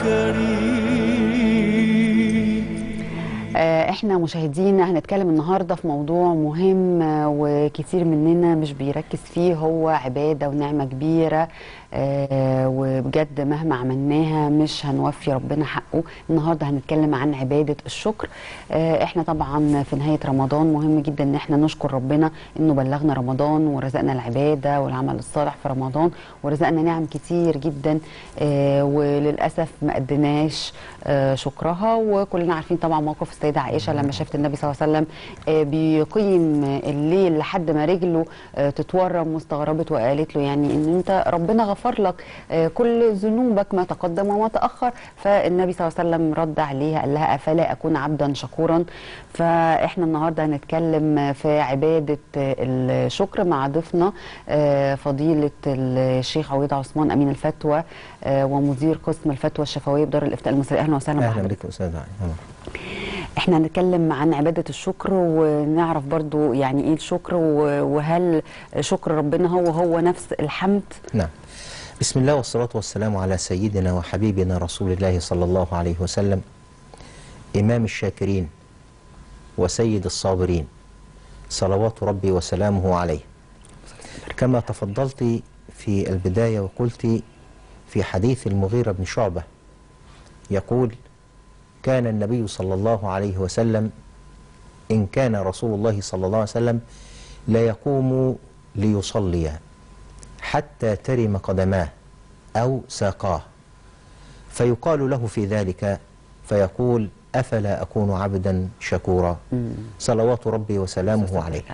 كريم آه، احنا مشاهدينا هنتكلم النهارده في موضوع مهم آه، وكتير مننا مش بيركز فيه هو عباده ونعمه كبيره آه، وبجد مهما عملناها مش هنوفي ربنا حقه النهارده هنتكلم عن عباده الشكر آه، احنا طبعا في نهايه رمضان مهم جدا ان احنا نشكر ربنا انه بلغنا رمضان ورزقنا العباده والعمل الصالح في رمضان ورزقنا نعم كتير جدا آه، وللاسف ما اديناش آه، شكرها وكلنا عارفين طبعا موقف السيده عائشه لما شافت النبي صلى الله عليه وسلم آه، بيقيم الليل لحد ما رجله آه، تتورم واستغربت وقالت له يعني ان انت ربنا غفر لك آه، كل ذنوبك ما تقدم وما تاخر فالنبي صلى الله عليه وسلم رد عليها قال لها افلا اكون عبدا شكورا فاحنا النهارده هنتكلم في عباده آه، الشكر مع ضيفنا آه، فضيله الشيخ عويض عثمان امين الفتوى آه، ومدير قسم الفتوى الشفويه بدار الافتاء المصري اهلا وسهلا اهلا بحضرتك بك استاذ علي أهلا. احنا هنتكلم عن عبادة الشكر ونعرف برضو يعني ايه الشكر و- وهل شكر ربنا هو هو نفس الحمد نعم بسم الله والصلاة والسلام على سيدنا وحبيبنا رسول الله صلى الله عليه وسلم إمام الشاكرين وسيد الصابرين صلوات ربي وسلامه عليه كما تفضلت في البداية وقلت في حديث المغيرة بن شعبة يقول كان النبي صلى الله عليه وسلم إن كان رسول الله صلى الله عليه وسلم لا يقوم ليصلي حتى ترم قدماه أو ساقاه فيقال له في ذلك فيقول أفلا أكون عبدا شكورا صلوات ربي وسلامه عليه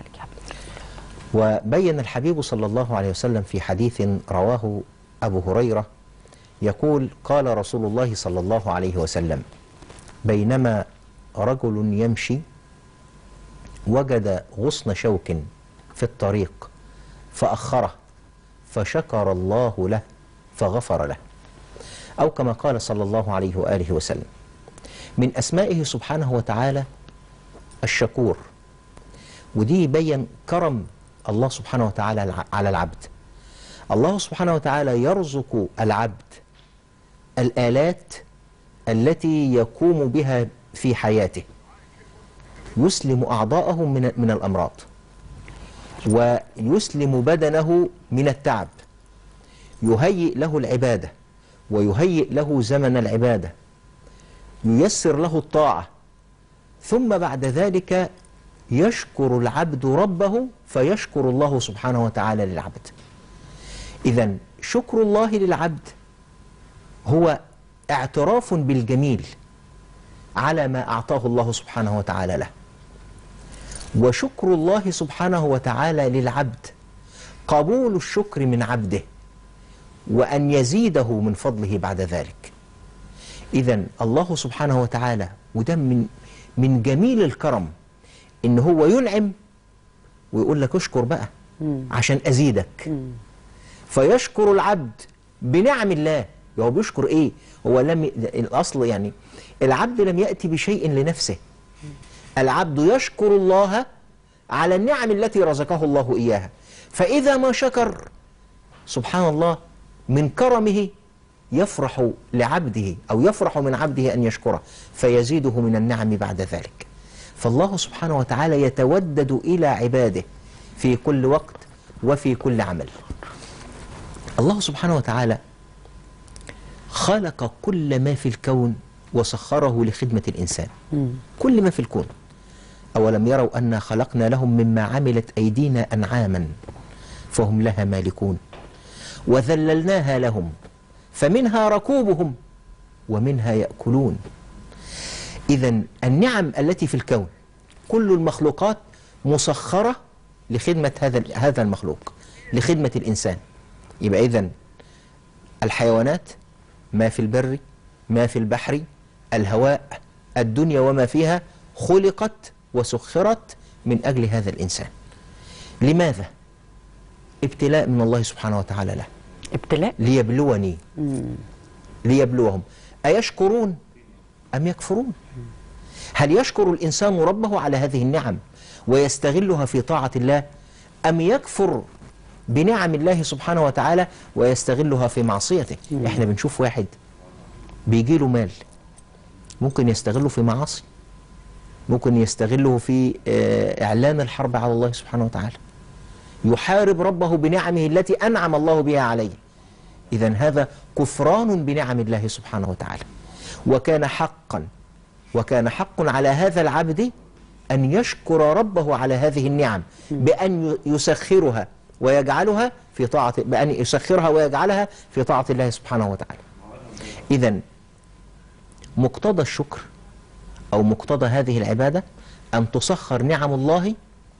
وبين الحبيب صلى الله عليه وسلم في حديث رواه أبو هريرة يقول قال رسول الله صلى الله عليه وسلم بينما رجل يمشي وجد غصن شوك في الطريق فأخره فشكر الله له فغفر له أو كما قال صلى الله عليه وآله وسلم من أسمائه سبحانه وتعالى الشكور ودي يبين كرم الله سبحانه وتعالى الع- على العبد الله سبحانه وتعالى يرزق العبد الآلات التي يقوم بها في حياته يسلم أعضاءه من من الأمراض ويسلم بدنه من التعب يهيئ له العبادة ويهيئ له زمن العبادة ييسر له الطاعة ثم بعد ذلك يشكر العبد ربه فيشكر الله سبحانه وتعالى للعبد إذا شكر الله للعبد هو اعتراف بالجميل على ما أعطاه الله سبحانه وتعالى له وشكر الله سبحانه وتعالى للعبد قبول الشكر من عبده وأن يزيده من فضله بعد ذلك إذا الله سبحانه وتعالى وده من من جميل الكرم إن هو ينعم ويقول لك اشكر بقى عشان أزيدك فيشكر العبد بنعم الله هو بيشكر ايه هو لم ي... الاصل يعني العبد لم ياتي بشيء لنفسه العبد يشكر الله على النعم التي رزقه الله اياها فاذا ما شكر سبحان الله من كرمه يفرح لعبده او يفرح من عبده ان يشكره فيزيده من النعم بعد ذلك فالله سبحانه وتعالى يتودد الى عباده في كل وقت وفي كل عمل الله سبحانه وتعالى خلق كل ما في الكون وسخره لخدمة الإنسان كل ما في الكون أولم يروا أنا خلقنا لهم مما عملت أيدينا أنعاما فهم لها مالكون وذللناها لهم فمنها ركوبهم ومنها يأكلون إذا النعم التي في الكون كل المخلوقات مسخرة لخدمة هذا هذا المخلوق لخدمة الإنسان يبقى إذن الحيوانات ما في البر ما في البحر الهواء الدنيا وما فيها خلقت وسخرت من أجل هذا الإنسان لماذا؟ ابتلاء من الله سبحانه وتعالى له ابتلاء ليبلوني ليبلوهم أيشكرون أم يكفرون هل يشكر الإنسان ربه على هذه النعم ويستغلها في طاعة الله أم يكفر بنعم الله سبحانه وتعالى ويستغلها في معصيته احنا بنشوف واحد بيجي له مال ممكن يستغله في معاصي ممكن يستغله في آه، إعلان الحرب على الله سبحانه وتعالى يحارب ربه بنعمه التي أنعم الله بها عليه إذا هذا كفران بنعم الله سبحانه وتعالى وكان حقا وكان حق على هذا العبد أن يشكر ربه على هذه النعم بأن يسخرها ويجعلها في طاعة بأن يسخرها ويجعلها في طاعة الله سبحانه وتعالى إذا مقتضى الشكر أو مقتضى هذه العبادة أن تسخر نعم الله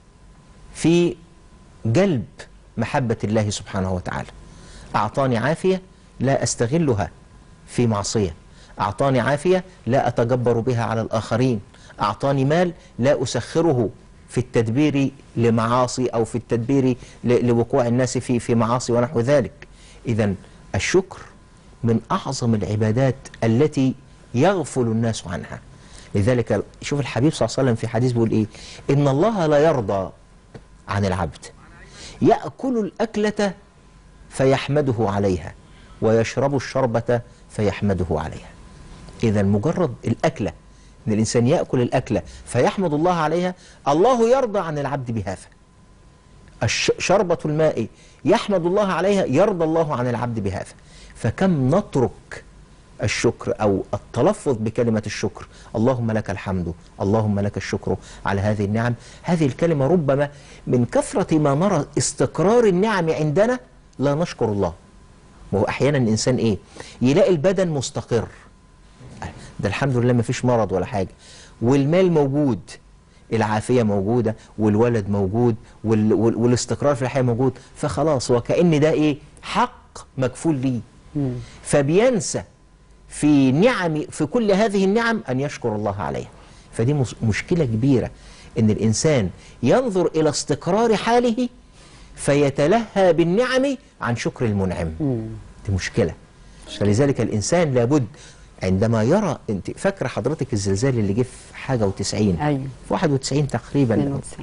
في جلب محبة الله سبحانه وتعالى أعطاني عافية لا أستغلها في معصية أعطاني عافية لا أتجبر بها على الآخرين أعطاني مال لا أسخره في التدبير لمعاصي أو في التدبير ل- لوقوع الناس في في معاصي ونحو ذلك إذا الشكر من أعظم العبادات التي يغفل الناس عنها لذلك شوف الحبيب صلى الله عليه وسلم في حديث بيقول إيه إن الله لا يرضى عن العبد يأكل الأكلة فيحمده عليها ويشرب الشربة فيحمده عليها إذا مجرد الأكلة إن الإنسان يأكل الأكلة فيحمد الله عليها الله يرضى عن العبد بهذا الش- شربة الماء يحمد الله عليها يرضى الله عن العبد بهذا فكم نترك الشكر أو التلفظ بكلمة الشكر اللهم لك الحمد اللهم لك الشكر على هذه النعم هذه الكلمة ربما من كثرة ما نرى استقرار النعم عندنا لا نشكر الله وهو أحيانا الإنسان إيه يلاقي البدن مستقر ده الحمد لله ما فيش مرض ولا حاجة والمال موجود العافية موجودة والولد موجود وال وال والاستقرار في الحياة موجود فخلاص وكأن ده إيه حق مكفول ليه فبينسى في نعم في كل هذه النعم أن يشكر الله عليها فدي مس- مشكلة كبيرة إن الإنسان ينظر إلى استقرار حاله فيتلهى بالنعم عن شكر المنعم دي مشكلة فلذلك الإنسان لابد عندما يرى انت فاكره حضرتك الزلزال اللي جه في حاجه و90 أيوة. في 91 تقريبا 92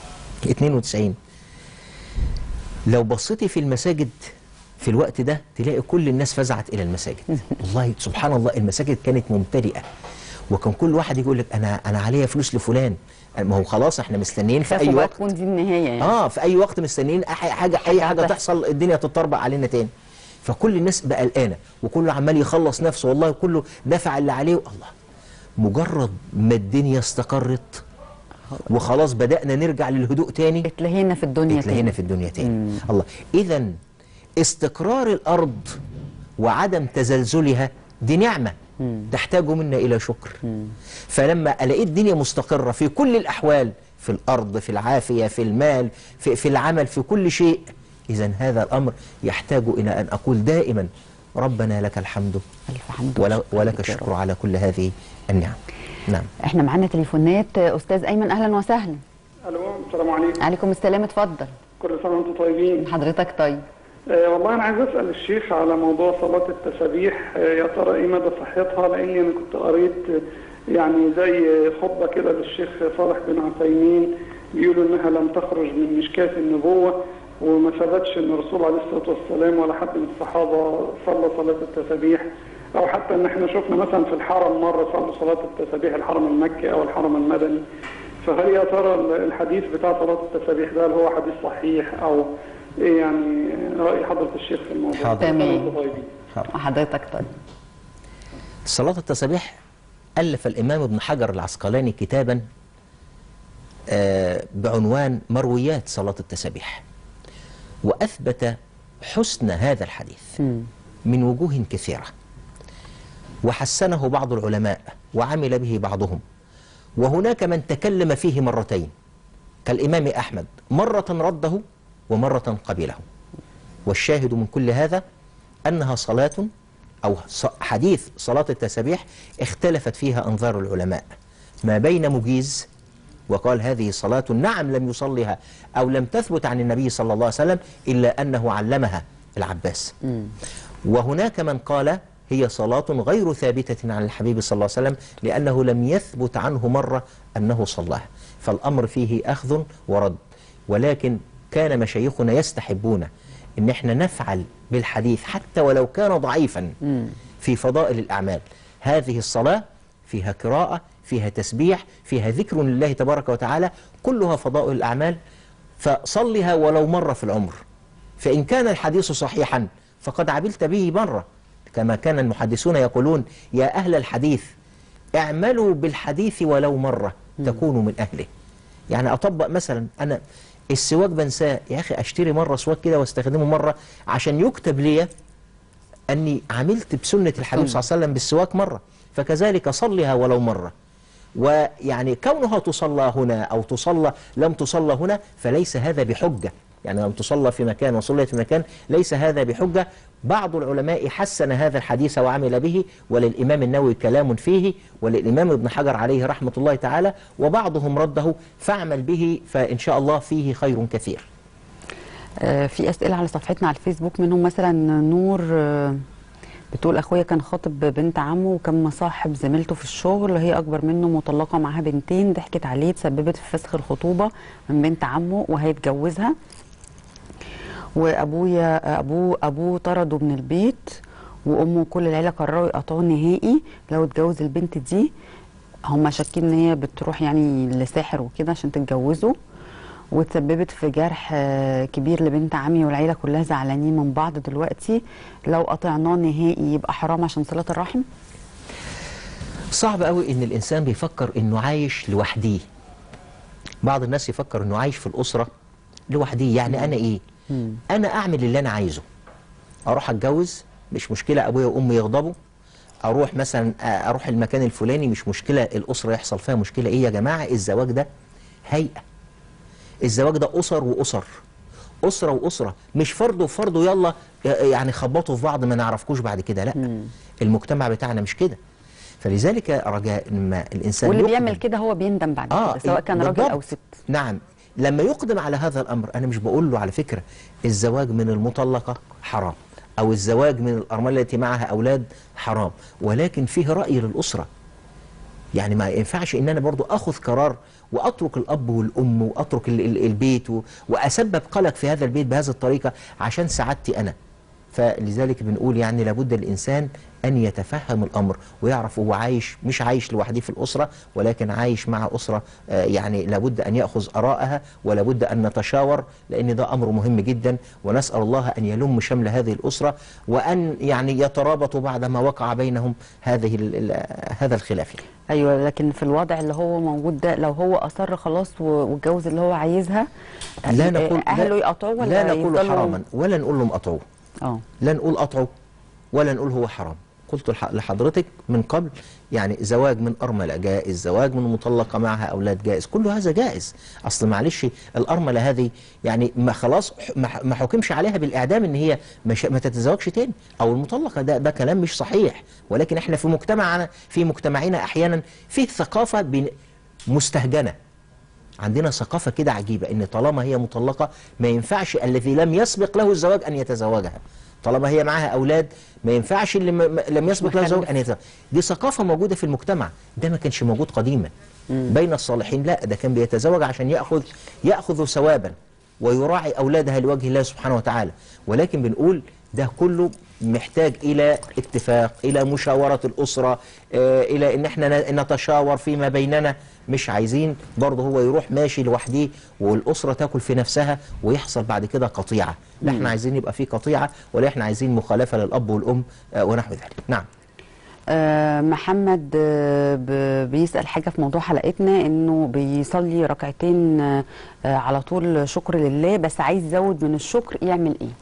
92 لو بصيتي في المساجد في الوقت ده تلاقي كل الناس فزعت الى المساجد والله سبحان الله المساجد كانت ممتلئه وكان كل واحد يقول لك انا انا عليا فلوس لفلان ما هو خلاص احنا مستنيين في خافوا اي بقى وقت تكون دي النهايه يعني اه في اي وقت مستنيين أي حاجه اي حاجه هتحصل. تحصل الدنيا تتطربق علينا تاني فكل الناس بقى قلقانه وكله عمال يخلص نفسه والله كله دفع اللي عليه الله مجرد ما الدنيا استقرت وخلاص بدأنا نرجع للهدوء تاني اتلهينا في الدنيا اتلهينا تاني. في الدنيا تاني الله اذا استقرار الارض وعدم تزلزلها دي نعمه تحتاج منا الى شكر فلما الاقي الدنيا مستقره في كل الاحوال في الارض في العافيه في المال في, في العمل في كل شيء اذا هذا الامر يحتاج الى ان اقول دائما ربنا لك الحمد ألف حمد ولا- وشكر ولك لك يا الشكر رب. على كل هذه النعم نعم احنا معانا تليفونات استاذ ايمن اهلا وسهلا الو السلام عليكم عليكم السلام اتفضل كل سنه وانتم طيبين حضرتك طيب آه والله انا عايز اسال الشيخ على موضوع صلاه التسابيح آه يا ترى ايه مدى صحتها لاني انا كنت قريت آه، يعني زي خطبه كده للشيخ صالح بن عثيمين بيقولوا انها لم تخرج من مشكاه النبوه وما ثبتش ان الرسول عليه الصلاه والسلام ولا حد من الصحابه صلى صلاه التسابيح او حتى ان احنا شفنا مثلا في الحرم مره صلوا صلاه التسابيح الحرم المكي او الحرم المدني فهل يا ترى الحديث بتاع صلاه التسابيح ده هل هو حديث صحيح او ايه يعني راي حضره الشيخ في الموضوع حاضر. كل سنة تمام. وانتم طيبين حضرتك طيب صلاة التسابيح ألف الإمام ابن حجر العسقلاني كتابا آه، بعنوان مرويات صلاة التسابيح وأثبت حسن هذا الحديث من وجوه كثيرة وحسنه بعض العلماء وعمل به بعضهم وهناك من تكلم فيه مرتين كالإمام أحمد مرة رده ومرة قبله والشاهد من كل هذا أنها صلاة أو ص- حديث صلاة التسابيح اختلفت فيها أنظار العلماء ما بين مجيز وقال هذه صلاة نعم لم يصلها أو لم تثبت عن النبي صلى الله عليه وسلم إلا أنه علمها العباس وهناك من قال هي صلاة غير ثابتة عن الحبيب صلى الله عليه وسلم لأنه لم يثبت عنه مرة أنه صلاها فالأمر فيه أخذ ورد ولكن كان مشايخنا يستحبون ان احنا نفعل بالحديث حتى ولو كان ضعيفا في فضائل الأعمال هذه الصلاة فيها قراءة فيها تسبيح فيها ذكر لله تبارك وتعالى كلها فضائل الأعمال فصلها ولو مرة في العمر فإن كان الحديث صحيحا فقد عملت به مرة كما كان المحدثون يقولون يا أهل الحديث اعملوا بالحديث ولو مرة تكونوا من أهله يعني أطبق مثلا أنا السواك بنساه يا أخي أشتري مرة سواك كده واستخدمه مرة عشان يكتب لي أني عملت بسنة الحبيب صلى الله عليه وسلم بالسواك مرة فكذلك صلها ولو مرة ويعني كونها تصلى هنا أو تصلى لم تصلى هنا فليس هذا بحجة يعني لم تصلى في مكان وصليت في مكان ليس هذا بحجة بعض العلماء حسن هذا الحديث وعمل به وللإمام النووي كلام فيه وللإمام ابن حجر عليه رحمة الله تعالى وبعضهم رده فاعمل به فإن شاء الله فيه خير كثير آه، في اسئله على صفحتنا على الفيسبوك منهم مثلا نور آه، بتقول اخويا كان خاطب بنت عمه وكان مصاحب زميلته في الشغل هي اكبر منه مطلقه معاها بنتين ضحكت عليه تسببت في فسخ الخطوبه من بنت عمه وهيتجوزها وابويا ابوه ابوه طرده من البيت وامه وكل العيله قرروا يقطعوه نهائي لو اتجوز البنت دي هم شاكين ان هي بتروح يعني لساحر وكده عشان تتجوزه وتسببت في جرح آه، كبير لبنت عمي والعيله كلها زعلانين من بعض دلوقتي لو قطعناه نهائي يبقى حرام عشان صله الرحم صعب قوي ان الانسان بيفكر انه عايش لوحديه بعض الناس يفكر انه عايش في الاسره لوحديه يعني انا ايه انا اعمل اللي انا عايزه اروح اتجوز مش مشكله ابويا وامي يغضبوا اروح مثلا آه، اروح المكان الفلاني مش مشكله الاسره يحصل فيها مشكله ايه يا جماعه الزواج ده هيئه الزواج ده اسر واسر اسره واسره مش فرد وفرد يلا يعني خبطوا في بعض ما نعرفكوش بعد كده لا المجتمع بتاعنا مش كده فلذلك رجاء ما الانسان واللي يقدم- بيعمل كده هو بيندم بعد كده سواء كان راجل بالضبط. او ست نعم لما يقدم على هذا الامر انا مش بقول له على فكره الزواج من المطلقه حرام او الزواج من الارمله التي معها اولاد حرام ولكن فيه راي للاسره يعني ما ينفعش ان انا برضو اخذ قرار واترك الاب والام واترك ال- ال- البيت و- واسبب قلق في هذا البيت بهذه الطريقه عشان سعادتي انا فلذلك بنقول يعني لابد الانسان ان يتفهم الامر ويعرف هو عايش مش عايش لوحده في الاسره ولكن عايش مع اسره آه، يعني لابد ان ياخذ ارائها ولابد ان نتشاور لان ده امر مهم جدا ونسال الله ان يلم شمل هذه الاسره وان يعني يترابطوا بعد ما وقع بينهم هذه ال- ال- هذا الخلاف يعني. ايوه لكن في الوضع اللي هو موجود ده لو هو اصر خلاص و- واتجوز اللي هو عايزها لا آه، نقول اهله لا- يقطعوه ولا لا نقول يفضلوا- حراما ولا نقول لهم قطعوه اه لا نقول قطعه ولا نقول هو حرام قلت لح- لحضرتك من قبل يعني زواج من أرملة جائز زواج من مطلقة معها أولاد جائز كل هذا جائز أصل معلش الأرملة هذه يعني ما خلاص ح- ما ح- ما حكمش عليها بالإعدام إن هي مش ما تتزوجش تاني أو المطلقة ده ده كلام مش صحيح ولكن إحنا في مجتمعنا في مجتمعنا أحيانا فيه ثقافة بن- مستهجنة عندنا ثقافة كده عجيبة إن طالما هي مطلقة ما ينفعش الذي لم يسبق له الزواج أن يتزوجها طالما هي معاها أولاد ما ينفعش اللي م- م- لم يسبق له الزواج أن يتزوج دي ثقافة موجودة في المجتمع ده ما كانش موجود قديما بين الصالحين لا ده كان بيتزوج عشان يأخذ يأخذ ثوابا ويراعي أولادها لوجه الله سبحانه وتعالى ولكن بنقول ده كله محتاج إلى اتفاق إلى مشاورة الأسرة آه، إلى إن احنا ن- نتشاور فيما بيننا مش عايزين برضه هو يروح ماشي لوحده والأسرة تاكل في نفسها ويحصل بعد كده قطيعة لا احنا عايزين يبقى في قطيعة ولا احنا عايزين مخالفة للأب والأم آه، ونحو ذلك نعم آه، محمد آه، ب- بيسأل حاجة في موضوع حلقتنا انه بيصلي ركعتين آه، آه، على طول شكر لله بس عايز يزود من الشكر يعمل ايه؟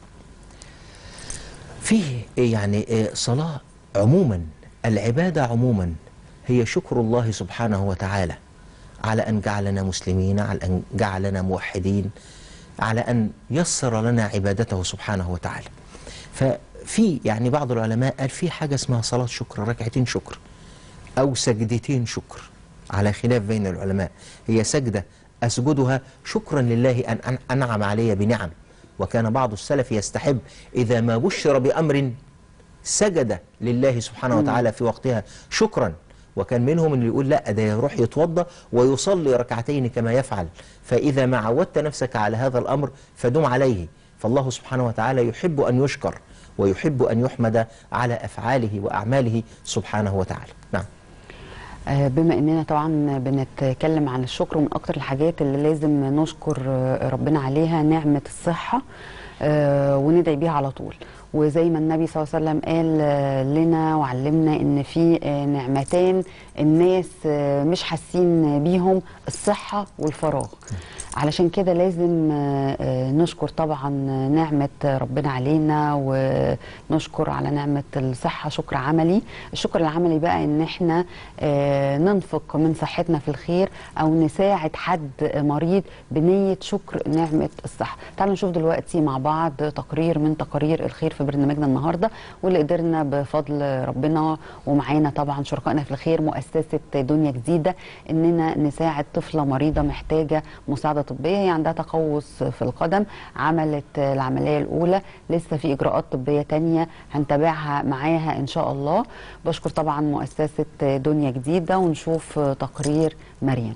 فيه يعني آه، صلاة عموما العبادة عموما هي شكر الله سبحانه وتعالى على أن جعلنا مسلمين على أن جعلنا موحدين على أن يسر لنا عبادته سبحانه وتعالى ففي يعني بعض العلماء قال في حاجة اسمها صلاة شكر ركعتين شكر أو سجدتين شكر على خلاف بين العلماء هي سجدة أسجدها شكرا لله أن أن أنعم علي بنعم وكان بعض السلف يستحب إذا ما بشر بأمر سجد لله سبحانه وتعالى في وقتها شكرا وكان منهم اللي يقول لا ده يروح يتوضا ويصلي ركعتين كما يفعل فإذا ما عودت نفسك على هذا الأمر فدم عليه فالله سبحانه وتعالى يحب أن يشكر ويحب أن يحمد على أفعاله وأعماله سبحانه وتعالى نعم آه، بما اننا طبعا بنتكلم عن الشكر ومن اكتر الحاجات اللي لازم نشكر آه، ربنا عليها نعمة الصحة آه، وندعي بيها على طول وزي ما النبي صلى الله عليه وسلم قال آه، لنا وعلمنا ان في آه، نعمتان الناس آه، مش حاسين بيهم الصحة والفراغ علشان كده لازم آه، آه، نشكر طبعا نعمة ربنا علينا ونشكر على نعمة الصحة شكر عملي الشكر العملي بقى ان احنا آه، ننفق من صحتنا في الخير او نساعد حد مريض بنية شكر نعمة الصحة تعالوا نشوف دلوقتي مع بعض تقرير من تقارير الخير في برنامجنا النهاردة واللي قدرنا بفضل ربنا ومعانا طبعا شركائنا في الخير مؤسسة دنيا جديدة اننا نساعد طفلة مريضة محتاجة مساعدة طبية هي عندها تقوس في القدم عملت العملية الأولى لسه في إجراءات طبية تانية هنتابعها معاها إن شاء الله بشكر طبعا مؤسسة دنيا جديدة ونشوف تقرير مريم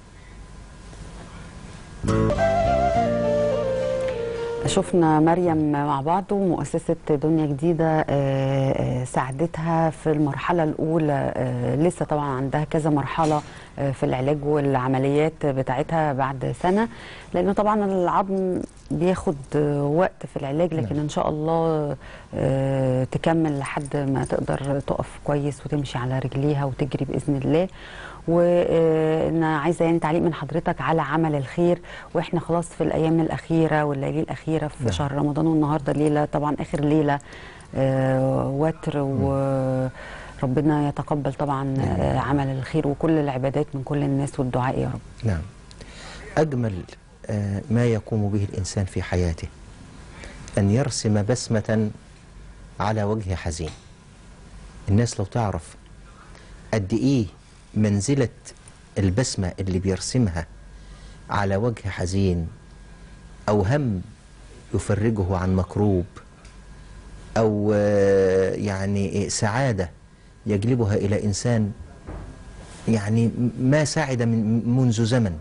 شفنا مريم مع بعض ومؤسسة دنيا جديدة آه، آه، ساعدتها في المرحلة الأولى آه، لسه طبعا عندها كذا مرحلة آه، في العلاج والعمليات بتاعتها بعد سنة لأنه طبعا العظم بياخد آه، وقت في العلاج لكن إن شاء الله آه، تكمل لحد ما تقدر تقف كويس وتمشي على رجليها وتجري بإذن الله وانا عايزه يعني تعليق من حضرتك على عمل الخير واحنا خلاص في الايام الاخيره والليالي الاخيره في نعم. شهر رمضان والنهارده ليله طبعا اخر ليله آه، وتر وربنا يتقبل طبعا آه، عمل الخير وكل العبادات من كل الناس والدعاء يا رب نعم أجمل آه، ما يقوم به الإنسان في حياته أن يرسم بسمة على وجه حزين الناس لو تعرف قد إيه منزلة البسمة اللي بيرسمها على وجه حزين أو هم يفرجه عن مكروب أو آه، يعني سعادة يجلبها إلى إنسان يعني ما سعد من منذ زمن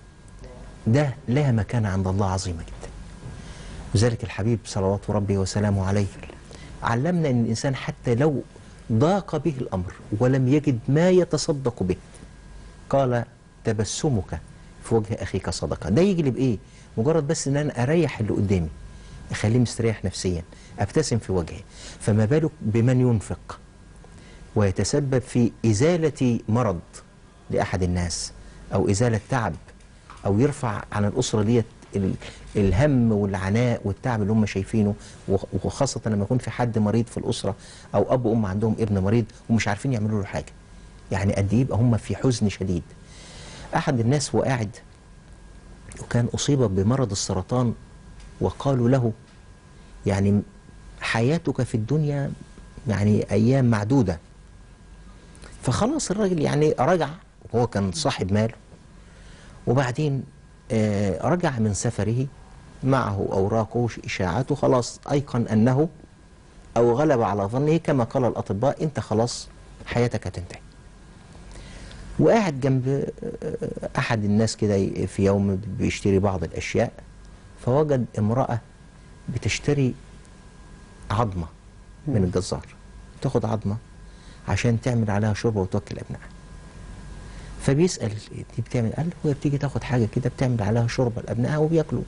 ده لها مكانة عند الله عظيمة جدا وذلك الحبيب صلوات ربي وسلامه عليه علمنا أن الإنسان حتى لو ضاق به الأمر ولم يجد ما يتصدق به قال تبسمك في وجه أخيك صدقة ده يجلب إيه مجرد بس أن أنا أريح اللي قدامي أخليه مستريح نفسيا أبتسم في وجهه فما بالك بمن ينفق ويتسبب في إزالة مرض لأحد الناس أو إزالة تعب أو يرفع عن الأسرة ديت ال- الهم والعناء والتعب اللي هم شايفينه وخ- وخاصة لما يكون في حد مريض في الأسرة أو أب وأم عندهم ابن مريض ومش عارفين يعملوا له حاجة يعني قد إيه يبقى هم في حزن شديد أحد الناس وقاعد وكان أصيب بمرض السرطان وقالوا له يعني حياتك في الدنيا يعني أيام معدودة فخلاص الراجل يعني رجع وهو كان صاحب مال وبعدين آه، رجع من سفره معه أوراقه إشاعاته خلاص أيقن أنه أو غلب على ظنه كما قال الأطباء أنت خلاص حياتك هتنتهي وقاعد جنب آه، أحد الناس كده في يوم بيشتري بعض الأشياء فوجد امرأة بتشتري عظمة من الجزار تاخد عظمة عشان تعمل عليها شوربة وتوكل أبنائها فبيسأل دي بتعمل قال له هي بتيجي تاخد حاجة كده بتعمل عليها شوربة لأبنائها وبياكلوا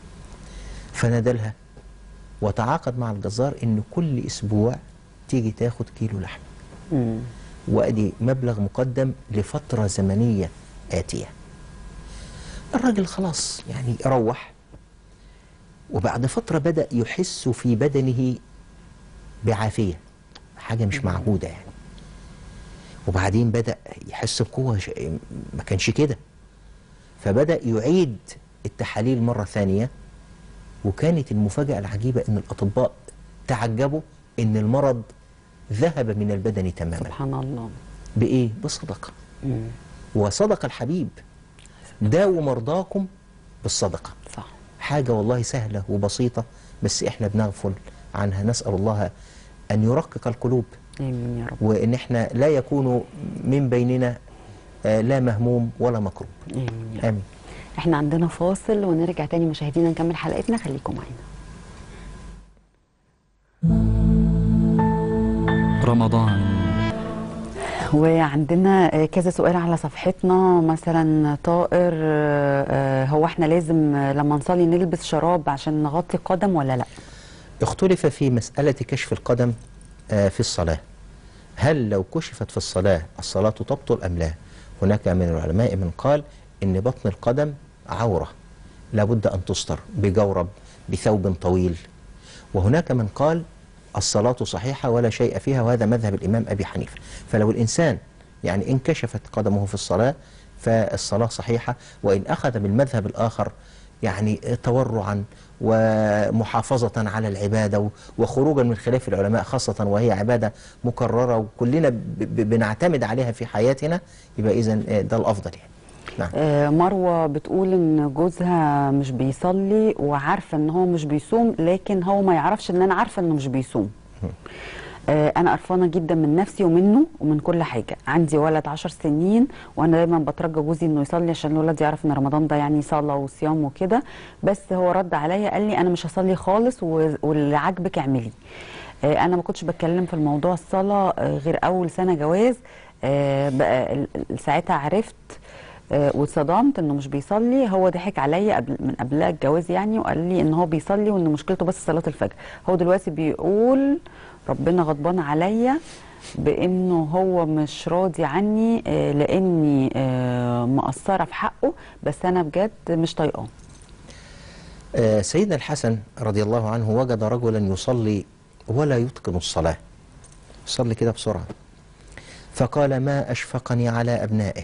فنادلها وتعاقد مع الجزار إن كل أسبوع تيجي تاخد كيلو لحم مم. وأدي مبلغ مقدم لفترة زمنية آتية الراجل خلاص يعني روح وبعد فترة بدأ يحس في بدنه بعافية حاجة مش معهودة يعني وبعدين بدأ يحس بقوة ش- ما كانش كده فبدأ يعيد التحاليل مرة ثانية وكانت المفاجأة العجيبة إن الأطباء تعجبوا إن المرض ذهب من البدن تماما سبحان الله بإيه؟ بصدقة مم. وصدق الحبيب داووا مرضاكم بالصدقة صح حاجة والله سهلة وبسيطة بس إحنا بنغفل عنها نسأل الله أن يرقق القلوب امين يا رب وإن إحنا لا يكون من بيننا آه، لا مهموم ولا مكروب امين يا رب آمين احنا عندنا فاصل ونرجع تاني مشاهدينا نكمل حلقتنا خليكم معانا رمضان وعندنا آه، كذا سؤال على صفحتنا مثلا طائر آه، آه، هو احنا لازم آه، لما نصلي نلبس شراب عشان نغطي القدم ولا لا اختلف في مسألة كشف القدم آه، في الصلاة هل لو كشفت في الصلاة الصلاة تبطل أم لا هناك من العلماء من قال إن بطن القدم عورة لابد أن تستر بجورب بثوب طويل وهناك من قال الصلاة صحيحة ولا شيء فيها وهذا مذهب الإمام أبي حنيفة فلو الإنسان يعني إن كشفت قدمه في الصلاة فالصلاة صحيحة وإن أخذ بالمذهب الآخر يعني تورعا ومحافظة على العبادة و- وخروجا من خلاف العلماء خاصة وهي عبادة مكررة وكلنا ب- ب- بنعتمد عليها في حياتنا يبقى إذا ده الأفضل يعني نعم آه، مروة بتقول ان جوزها مش بيصلي وعارفة ان هو مش بيصوم لكن هو ما يعرفش ان انا عارفة انه مش بيصوم آه، انا قرفانه جدا من نفسي ومنه ومن كل حاجه عندي ولد عشر سنين وانا دايما بترجى جوزي انه يصلي عشان الولد يعرف ان رمضان ده يعني صلاه وصيام وكده بس هو رد عليا قال لي انا مش هصلي خالص و- واللي عاجبك اعملي آه، انا ما كنتش بتكلم في الموضوع الصلاه آه، غير اول سنه جواز آه، بقى ال- ال- ساعتها عرفت آه، واتصدمت انه مش بيصلي هو ضحك عليا قبل من قبلها الجواز يعني وقال لي ان هو بيصلي وان مشكلته بس صلاه الفجر هو دلوقتي بيقول ربنا غضبان عليا بانه هو مش راضي عني آه، لاني آه، مقصره في حقه بس انا بجد مش طايقاه آه، سيدنا الحسن رضي الله عنه وجد رجلا يصلي ولا يتقن الصلاة يصلي كده بسرعة فقال ما أشفقني على أبنائه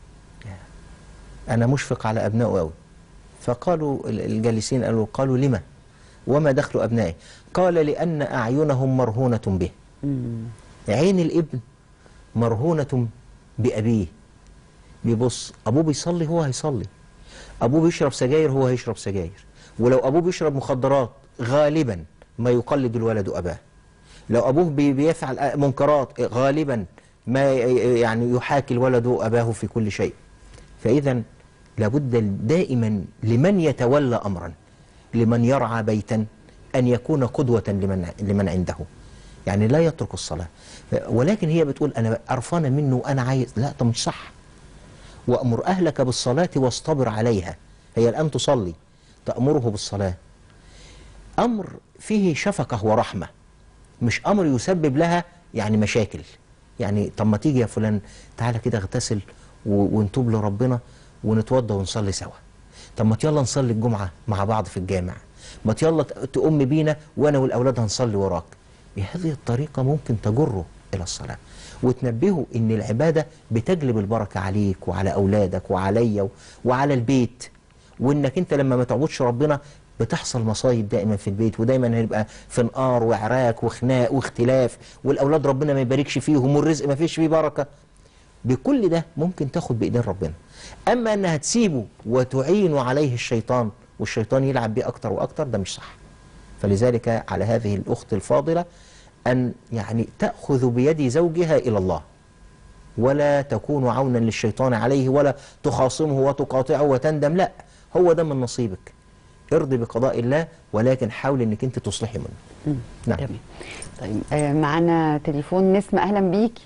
أنا مشفق على أبنائه أوي فقالوا ال- الجالسين قالوا قالوا لما وما دخل أبنائه قال لأن أعينهم مرهونة به عين الابن مرهونة بأبيه بيبص أبوه بيصلي هو هيصلي أبوه بيشرب سجاير هو هيشرب سجاير ولو أبوه بيشرب مخدرات غالبا ما يقلد الولد أباه لو أبوه بي- بيفعل منكرات غالبا ما ي- يعني يحاكي الولد أباه في كل شيء فإذا لابد دائما لمن يتولى أمرا لمن يرعى بيتا أن يكون قدوة لمن لمن عنده يعني لا يترك الصلاة ولكن هي بتقول أنا قرفانة منه وأنا عايز لا ده مش صح وأمر أهلك بالصلاة واصطبر عليها هي الآن تصلي تأمره بالصلاة أمر فيه شفقة ورحمة مش أمر يسبب لها يعني مشاكل يعني طب ما تيجي يا فلان تعالى كده اغتسل و- ونتوب لربنا ونتوضى ونصلي سوا طب ما يلا نصلي الجمعة مع بعض في الجامع ما يلا ت- تقوم بينا وأنا والأولاد هنصلي وراك بهذه الطريقة ممكن تجره إلى الصلاة وتنبهه إن العبادة بتجلب البركة عليك وعلى أولادك وعليا و- وعلى البيت وإنك أنت لما ما تعبدش ربنا بتحصل مصايب دائما في البيت ودايما هيبقى في نقار وعراك وخناق واختلاف والأولاد ربنا ما يباركش فيهم والرزق ما فيش فيه بركة بكل ده ممكن تاخد بإيدين ربنا أما أنها تسيبه وتعين عليه الشيطان والشيطان يلعب بيه أكتر وأكتر ده مش صح فلذلك على هذه الأخت الفاضلة أن يعني تأخذ بيد زوجها إلى الله ولا تكون عونا للشيطان عليه ولا تخاصمه وتقاطعه وتندم لا هو ده من نصيبك ارضي بقضاء الله ولكن حاول انك انت تصلحي منه نعم تمام طيب آه، معانا تليفون نسمة اهلا بيكي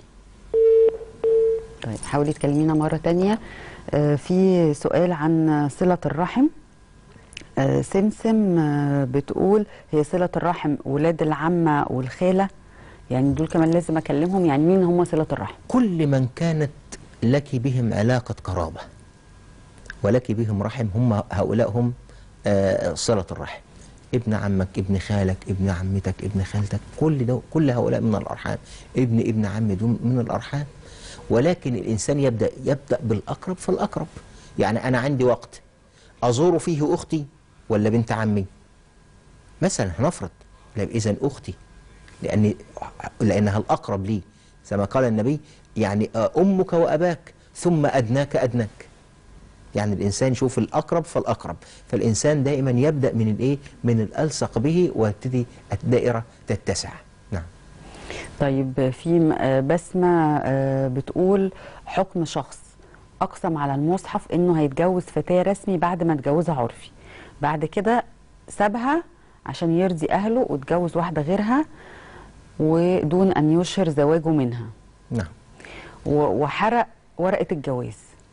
طيب حاولي تكلمينا مرة تانية آه، في سؤال عن صلة الرحم آه، سمسم آه، بتقول هي صلة الرحم ولاد العمة والخالة يعني دول كمان لازم اكلمهم يعني مين هم صلة الرحم كل من كانت لك بهم علاقة قرابة ولك بهم رحم هم هؤلاء هم آه، صلة الرحم ابن عمك ابن خالك ابن عمتك ابن خالتك كل ده كل هؤلاء من الأرحام ابن ابن عم دول من الأرحام ولكن الإنسان يبدأ يبدأ بالأقرب فالأقرب يعني أنا عندي وقت أزور فيه أختي ولا بنت عمي مثلا هنفرض لا إذا أختي لأن لأنها الأقرب لي كما قال النبي يعني آه، أمك وأباك ثم أدناك أدناك يعني الإنسان يشوف الأقرب فالأقرب فالإنسان دائما يبدأ من الإيه من الألصق به وتبتدي الدائرة تتسع نعم طيب في م- آه، بسمة آه، بتقول حكم شخص أقسم على المصحف إنه هيتجوز فتاة رسمي بعد ما اتجوزها عرفي بعد كده سابها عشان يرضي أهله واتجوز واحدة غيرها ودون ان يشهر زواجه منها نعم و- وحرق ورقه الجواز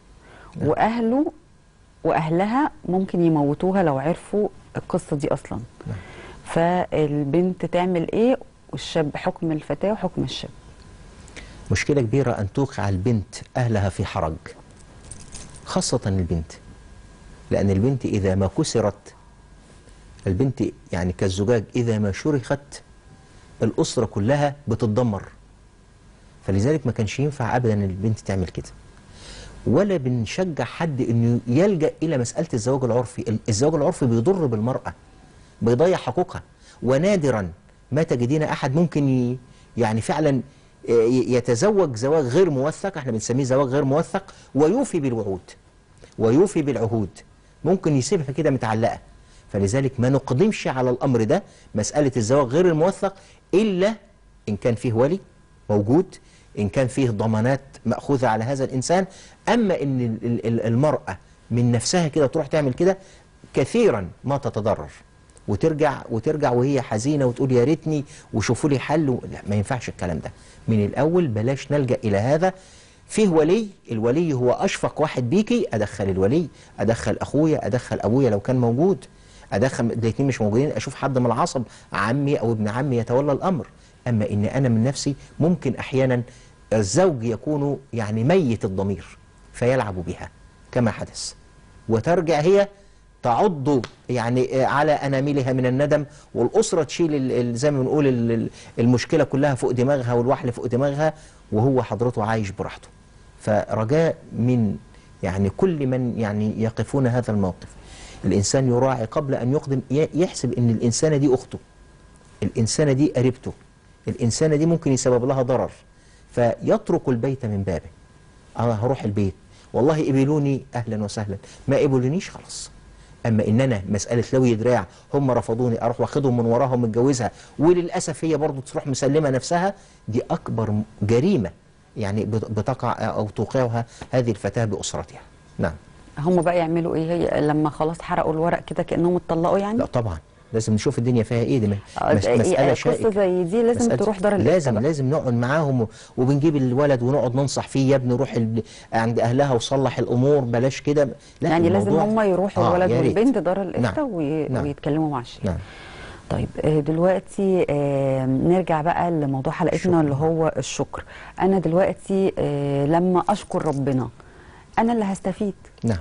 واهله واهلها ممكن يموتوها لو عرفوا القصه دي اصلا نعم. فالبنت تعمل ايه والشاب حكم الفتاه وحكم الشاب مشكلة كبيرة أن توقع البنت أهلها في حرج خاصة البنت لأن البنت إذا ما كسرت البنت يعني كالزجاج إذا ما شرخت الأسرة كلها بتتدمر فلذلك ما كانش ينفع أبدا البنت تعمل كده ولا بنشجع حد انه يلجا الى مساله الزواج العرفي، الزواج العرفي بيضر بالمراه بيضيع حقوقها ونادرا ما تجدين احد ممكن ي يعني فعلا ي- يتزوج زواج غير موثق احنا بنسميه زواج غير موثق ويوفي بالوعود ويوفي بالعهود ممكن يسيبها كده متعلقه فلذلك ما نقدمش على الامر ده مساله الزواج غير الموثق الا ان كان فيه ولي موجود ان كان فيه ضمانات ماخوذه على هذا الانسان اما ان ال- ال- ال- المراه من نفسها كده تروح تعمل كده كثيرا ما تتضرر وترجع وترجع وهي حزينه وتقول يا ريتني وشوفوا لي حل و... لا ما ينفعش الكلام ده من الاول بلاش نلجا الى هذا فيه ولي الولي هو اشفق واحد بيكي ادخل الولي ادخل اخويا ادخل ابويا لو كان موجود ادخل الاثنين مش موجودين اشوف حد من العصب عمي او ابن عمي يتولى الامر اما ان انا من نفسي ممكن احيانا الزوج يكون يعني ميت الضمير فيلعب بها كما حدث وترجع هي تعض يعني على اناملها من الندم والاسره تشيل ال- ال- زي ما بنقول ال- ال- المشكله كلها فوق دماغها والوحل فوق دماغها وهو حضرته عايش براحته فرجاء من يعني كل من يعني يقفون هذا الموقف الانسان يراعي قبل ان يقدم ي- يحسب ان الانسانه دي اخته الانسانه دي قريبته الانسانه دي ممكن يسبب لها ضرر فيترك البيت من بابه انا هروح البيت والله قبلوني اهلا وسهلا ما قبلونيش خلاص اما ان انا مساله لوي دراع هم رفضوني اروح واخدهم من وراهم متجوزها وللاسف هي برضو تروح مسلمه نفسها دي اكبر م- جريمه يعني بت- بتقع او توقعها هذه الفتاه باسرتها نعم هم بقى يعملوا ايه هي لما خلاص حرقوا الورق كده كانهم اتطلقوا يعني لا طبعا لازم نشوف الدنيا فيها ايه دي م- آه، مس- إيه- مساله قصه شائكه زي دي لازم مسألة تروح دار الإفتاء لازم بقى. لازم نقعد معاهم و- وبنجيب الولد ونقعد ننصح فيه يا ابني روح ال... عند اهلها وصلح الامور بلاش كده لا يعني لازم الموضوع- هم يروحوا آه، الولد يا ريت. والبنت دار الافتاء نعم. وي... نعم. ويتكلموا مع الشيخ نعم طيب آه، دلوقتي آه، نرجع بقى لموضوع حلقتنا الشكر. اللي هو الشكر انا دلوقتي آه، لما اشكر ربنا انا اللي هستفيد نعم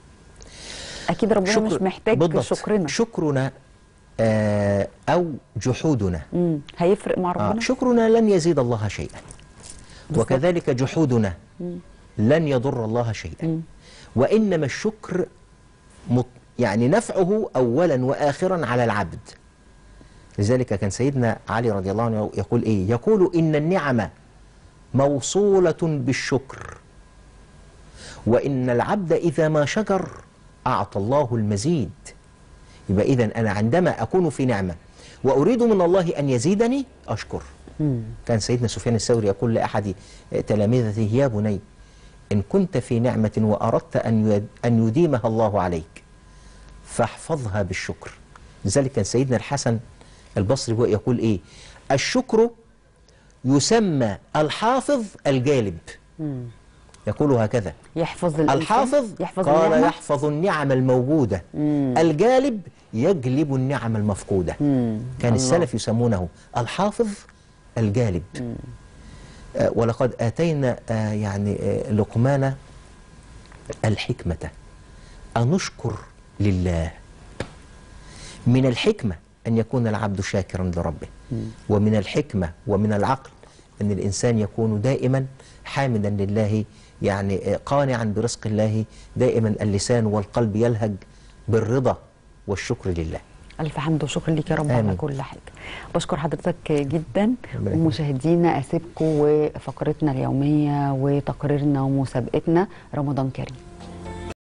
اكيد ربنا مش محتاج بالضبط. شكرنا شكرنا آه او جحودنا مم. هيفرق مع آه ربنا شكرنا لن يزيد الله شيئا وكذلك جحودنا لن يضر الله شيئا وإنما الشكر مط يعني نفعه أولا وآخرا على العبد لذلك كان سيدنا علي رضي الله عنه يقول إيه يقول إن النعم موصولة بالشكر وإن العبد إذا ما شكر أعطى الله المزيد يبقى إذا أنا عندما أكون في نعمة وأريد من الله أن يزيدني أشكر كان سيدنا سفيان الثوري يقول لأحد تلامذته يا بني إن كنت في نعمة وأردت أن يد- أن يديمها الله عليك فاحفظها بالشكر لذلك كان سيدنا الحسن البصري هو يقول إيه الشكر يسمى الحافظ الجالب يقول هكذا يحفظ الإنسان الحافظ يحفظ قال النعمة يحفظ النعم الموجودة الجالب يجلب النعم المفقودة كان الله. السلف يسمونه الحافظ الجالب آه ولقد آتينا آه يعني آه لقمان الحكمة أن نشكر لله من الحكمة أن يكون العبد شاكرا لربه ومن الحكمة ومن العقل أن الإنسان يكون دائما حامدا لله يعني آه، قانعا برزق الله دائما اللسان والقلب يلهج بالرضا والشكر لله ألف حمد وشكر ليك يا رب على آمين. كل حاجة بشكر حضرتك جدا ربنا ومشاهدينا أسيبكم وفقرتنا اليومية وتقريرنا ومسابقتنا رمضان كريم